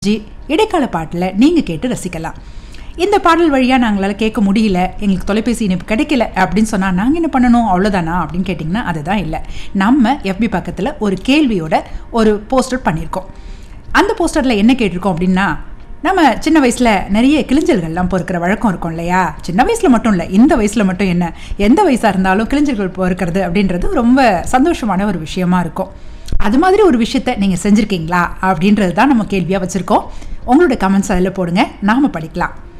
G இடைக்கால பாட்டில் நீங்கள் கேட்டு ரசிக்கலாம் இந்த பாடல் வழியாக நாங்களால் கேட்க முடியல எங்களுக்கு தொலைபேசி இணைப்பு கிடைக்கல அப்படின்னு சொன்னால் நாங்கள் என்ன பண்ணணும் அவ்வளோதானா அப்படின்னு கேட்டிங்கன்னா அதுதான் இல்லை நம்ம எஃபி பக்கத்தில் ஒரு கேள்வியோட ஒரு போஸ்டர் பண்ணியிருக்கோம் அந்த போஸ்டரில் என்ன கேட்டிருக்கோம் அப்படின்னா நம்ம சின்ன வயசில் நிறைய கிளிஞ்சல்கள்லாம் பொறுக்கிற வழக்கம் இருக்கும் இல்லையா சின்ன வயசில் மட்டும் இல்லை இந்த வயசில் மட்டும் என்ன எந்த வயசாக இருந்தாலும் கிளிஞ்சல்கள் பொறுக்கிறது அப்படின்றது ரொம்ப சந்தோஷமான ஒரு விஷயமா இருக்கும் அது மாதிரி ஒரு விஷயத்த நீங்கள் செஞ்சுருக்கீங்களா அப்படின்றது தான் நம்ம கேள்வியாக வச்சுருக்கோம் உங்களோட கமெண்ட்ஸ் அதில் போடுங்க நாம் படிக்கலாம்